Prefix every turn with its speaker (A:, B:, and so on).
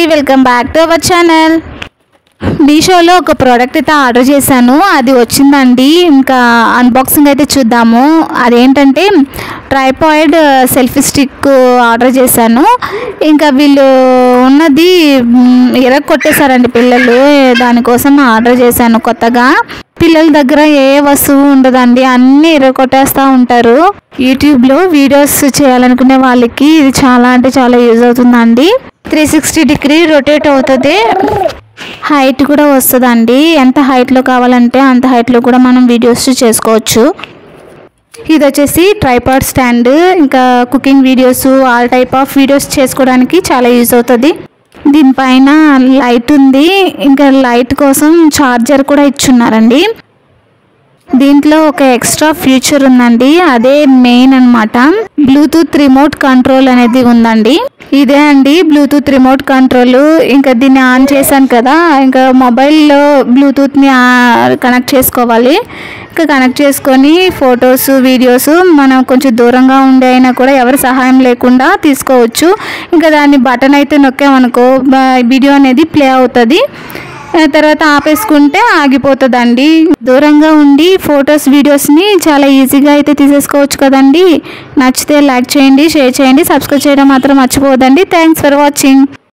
A: welcome back to our channel మీషోలో ఒక product అయితే ఆర్డర్ చేశాను అది వచ్చిందండి ఇంకా అన్బాక్సింగ్ అయితే చూద్దాము అదేంటంటే ట్రైపాయిడ్ సెల్ఫీ స్టిక్ ఆర్డర్ చేశాను ఇంకా వీళ్ళు ఉన్నది ఇరగ కొట్టేశారండి పిల్లలు దానికోసం ఆర్డర్ చేశాను కొత్తగా పిల్లల దగ్గర ఏ వస్తువు ఉండదండి అన్నీ ఇరగొట్టేస్తూ ఉంటారు యూట్యూబ్లో వీడియోస్ చేయాలనుకునే వాళ్ళకి ఇది చాలా అంటే చాలా యూజ్ అవుతుందండి త్రీ సిక్స్టీ డిగ్రీ రొటేట్ అవుతుంది హైట్ కూడా వస్తుందండి ఎంత హైట్లో కావాలంటే అంత హైట్లో కూడా మనం వీడియోస్ చేసుకోవచ్చు ఇది వచ్చేసి ట్రైపాడ్ స్టాండ్ ఇంకా cooking videos all type of videos చేసుకోవడానికి చాలా యూజ్ అవుతుంది దీనిపైన లైట్ ఉంది ఇంకా లైట్ కోసం ఛార్జర్ కూడా ఇచ్చున్నారండి దీంట్లో ఒక ఎక్స్ట్రా ఫీచర్ ఉందండి అదే మెయిన్ అన్నమాట బ్లూటూత్ రిమోట్ కంట్రోల్ అనేది ఉందండి ఇదే అండి బ్లూటూత్ రిమోట్ కంట్రోల్ ఇంకా దీన్ని ఆన్ చేశాను కదా ఇంకా మొబైల్లో బ్లూటూత్ని కనెక్ట్ చేసుకోవాలి ఇంకా కనెక్ట్ చేసుకొని ఫొటోస్ వీడియోస్ మనం కొంచెం దూరంగా ఉండే అయినా కూడా ఎవరి సహాయం లేకుండా తీసుకోవచ్చు ఇంకా దాన్ని బటన్ అయితే నొక్కామనుకో బ- వీడియో అనేది ప్లే అవుతుంది ఆ తర్వాత ఆపేసుకుంటే ఆగిపోతుందండి దూరంగా ఉండి ఫొటోస్ వీడియోస్ని చాలా ఈజీగా అయితే తీసేసుకోవచ్చు కదండి నచ్చితే లైక్ చేయండి షేర్ చేయండి సబ్స్క్రైబ్ చేయడం మాత్రం మర్చిపోవద్దండి థ్యాంక్స్ ఫర్ వాచింగ్